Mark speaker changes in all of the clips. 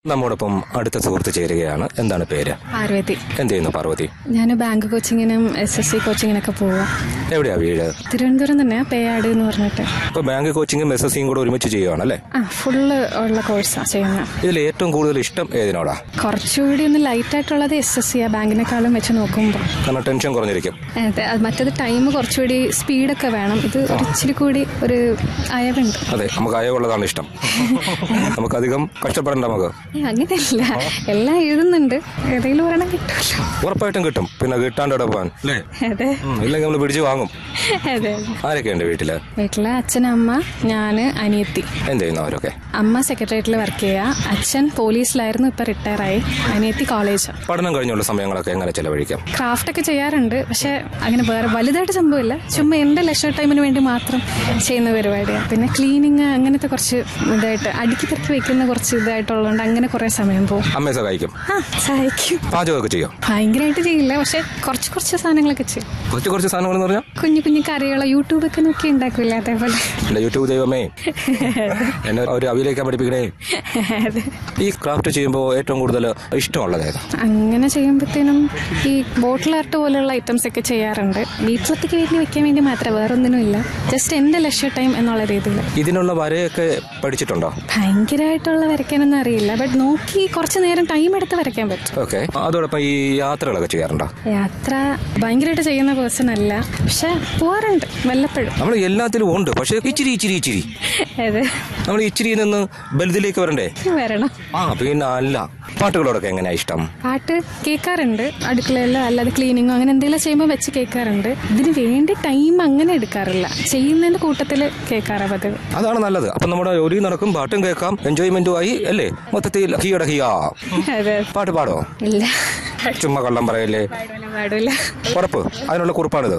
Speaker 1: നമ്മോടൊപ്പം അടുത്ത സുഹൃത്ത് ചേരുകയാണ് എന്താണ് പേര്
Speaker 2: പാർവതി
Speaker 1: എന്ത് ചെയ്യുന്നു പാർവതി
Speaker 2: ഞാൻ ബാങ്ക് കോച്ചിങ്ങിനും എസ് എസ് സി കോച്ചിങ്ങിനൊക്കെ പോവാം
Speaker 1: എവിടെയാ വീട്
Speaker 2: തിരുവനന്തപുരം തന്നെ പേയാട് എന്ന് പറഞ്ഞിട്ട്
Speaker 1: ഇപ്പൊ ബാങ്ക് കോച്ചിങ്ങും എസ് എസ് സിയും കൂടെ ഒരുമിച്ച് ചെയ്യുവാണല്ലേ
Speaker 2: ആ ഫുള്ള് ഉള്ള കോഴ്സാണ് ചെയ്യുന്നത്
Speaker 1: ഇതിൽ ഏറ്റവും കൂടുതൽ ഇഷ്ടം ഏതിനോടാ
Speaker 2: കുറച്ചുകൂടി ഒന്ന് ലൈറ്റ് ആയിട്ടുള്ളത് എസ് എസ് സിയാ ബാങ്കിനെക്കാളും വെച്ച് നോക്കുമ്പോൾ
Speaker 1: കാരണം ടെൻഷൻ കുറഞ്ഞിരിക്കും
Speaker 2: അതെ അത് മറ്റേത് ടൈം കുറച്ചുകൂടി സ്പീഡൊക്കെ വേണം ഇത് ഒരു ഇച്ചിരി കൂടി ഒരു അയവുണ്ട്
Speaker 1: അതെ നമുക്ക് അയവുള്ളതാണ് ഇഷ്ടം നമുക്കധികം കഷ്ടപ്പെടണ്ട നമുക്ക്
Speaker 2: ഏ, അങ്ങനെയല്ല എല്ലാം എഴുതുന്നുണ്ട് ഏതെങ്കിലും ഒരെണ്ണം കിട്ടുമല്ലോ
Speaker 1: ഉറപ്പായിട്ടും കിട്ടും പിന്നെ കിട്ടാണ്ട് ഇവിടെ പോകാൻ അല്ലേ
Speaker 2: അതെ
Speaker 1: ഉം, ഇല്ലെങ്കിൽ നമ്മൾ പിടിച്ചു വാങ്ങും
Speaker 2: അതെ
Speaker 1: ആരൊക്കെയുണ്ട് വീട്ടില്
Speaker 2: വീട്ടിലെ അച്ഛനമ്മ ഞാന് അനിയത്തി
Speaker 1: എന്ത് ചെയ്യുന്നു അവരൊക്കെ
Speaker 2: അമ്മ സെക്രട്ടേറിയറ്റിൽ വർക്ക് ചെയ്യുക അച്ഛൻ പോലീസിലായിരുന്നു ഇപ്പൊ റിട്ടയർ ആയി അനിയത്തി കോളേജ്
Speaker 1: പഠനം കഴിഞ്ഞുള്ള സമയങ്ങളൊക്കെ എങ്ങനെ ചെലവഴിക്കാം
Speaker 2: ക്രാഫ്റ്റ് ഒക്കെ ചെയ്യാറുണ്ട് പക്ഷെ അങ്ങനെ വേറെ വലുതായിട്ട് സംഭവമില്ല ചുമ്മാ എന്റെ ലെഷർ ടൈമിന് വേണ്ടി മാത്രം ചെയ്യുന്ന പരിപാടിയാണ് പിന്നെ ക്ലീനിങ് അങ്ങനത്തെ കുറച്ച് ഇതായിട്ട് അടുക്കി തിരക്കി വെക്കുന്ന കുറച്ച് ഇതായിട്ടുള്ളതുകൊണ്ട് അങ്ങനെ കുറെ സമയം പോകും
Speaker 1: അമ്മയെ സഹായിക്കും
Speaker 2: ആ സഹായിക്കും
Speaker 1: പാചകമൊക്കെ ചെയ്യും
Speaker 2: ഭയങ്കരമായിട്ട് ചെയ്യില്ല പക്ഷെ കുറച്ച് കുറച്ച് സാധനങ്ങളൊക്കെ ചെയ്യും
Speaker 1: കുറച്ച് കുറച്ച് സാധനങ്ങൾ എന്ന് പറഞ്ഞാൽ
Speaker 2: കുഞ്ഞു കുഞ്ഞു കറികളോ യൂട്യൂബൊക്കെ നോക്കി ഉണ്ടാക്കില്ല അതേപോലെ
Speaker 1: എന്റെ യൂട്യൂബ് ദൈവമേ എന്നെ ഒരു അവിയിലേക്കാൻ പഠിപ്പിക്കണേ
Speaker 2: അതെ.
Speaker 1: ഈ ക്രാഫ്റ്റ് ചെയ്യുമ്പോൾ ഏറ്റവും കൂടുതൽ ഇഷ്ടമുള്ളത് ഏതാ
Speaker 2: അങ്ങനെ ചെയ്യുമ്പോഴത്തേനും ഈ ബോട്ടിൽ ആർട്ട് പോലെയുള്ള ഐറ്റംസ് ഒക്കെ ചെയ്യാറുണ്ട് വീട്ടിലത്തേക്ക് വീട്ടിൽ വെക്കാൻ വേണ്ടി മാത്രമേ വേറൊന്നിനും ഇല്ല ജസ്റ്റ് എന്റെ ലക്ഷ്യ ടൈം എന്നുള്ള രീതിയിൽ
Speaker 1: ഇതിനുള്ള വരയൊക്കെ പഠിച്ചിട്ടുണ്ടോ
Speaker 2: ഭയങ്കരമായിട്ടുള്ള വരയ്ക്കാനൊന്നും അറിയില്ല ബട്ട് നോക്കി കുറച്ച് നേരം ടൈം എടുത്ത് വരയ്ക്കാൻ പറ്റും
Speaker 1: ഓക്കെ അതോടൊപ്പം ഈ യാത്രകളൊക്കെ ചെയ്യാറുണ്ടോ
Speaker 2: യാത്ര ഭയങ്കരമായിട്ട് ചെയ്യുന്ന പേഴ്സൺ അല്ല പക്ഷെ പോവാറുണ്ട് വല്ലപ്പോഴും
Speaker 1: നമ്മൾ എല്ലാത്തിലും ഉണ്ട് പക്ഷേ ഇച്ചിരി ഇച്ചിരി ഇച്ചിരി
Speaker 2: അതെ
Speaker 1: നമ്മൾ ഇച്ചിരി നിന്ന് ബലുതിലേക്ക് വരണ്ടേ
Speaker 2: വരണം
Speaker 1: ആ പിന്നെ അല്ല പാട്ടുകളോടൊക്കെ എങ്ങനെയാ ഇഷ്ടം
Speaker 2: പാട്ട് കേൾക്കാറുണ്ട് അടുക്കളയിലോ അല്ലാതെ ക്ലീനിങ്ങോ അങ്ങനെ എന്തെങ്കിലും ചെയ്യുമ്പോൾ വെച്ച് കേൾക്കാറുണ്ട് ഇതിന് വേണ്ടി ടൈം അങ്ങനെ എടുക്കാറില്ല ചെയ്യുന്നതിന്റെ കൂട്ടത്തിൽ കേൾക്കാറാ പതിവ്
Speaker 1: അതാണ് നല്ലത് അപ്പൊ നമ്മുടെ ജോലി നടക്കും പാട്ടും കേൾക്കാം എൻജോയ്മെന്റും ആയി അല്ലേ മൊത്തത്തിൽ ഹീയുടെ ഹീയാ
Speaker 2: അതെ
Speaker 1: പാട്ട് പാടോ
Speaker 2: ഇല്ല
Speaker 1: ചുമ്മാ കള്ളം പറയല്ലേ
Speaker 2: പാടില്ല പാടില്ല
Speaker 1: ഉറപ്പ് അതിനുള്ള കുറിപ്പാണിത്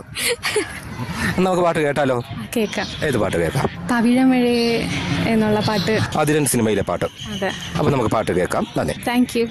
Speaker 1: എന്നാ നമുക്ക് പാട്ട് കേട്ടാലോ
Speaker 2: കേൾക്കാം
Speaker 1: ഏത് പാട്ട് കേൾക്കാം
Speaker 2: പവിഴമഴ എന്നുള്ള പാട്ട്
Speaker 1: അതിരൻ സിനിമയിലെ പാട്ട്
Speaker 2: അതെ
Speaker 1: അപ്പൊ നമുക്ക് പാട്ട് കേൾക്കാം നന്ദി
Speaker 2: താങ്ക് യു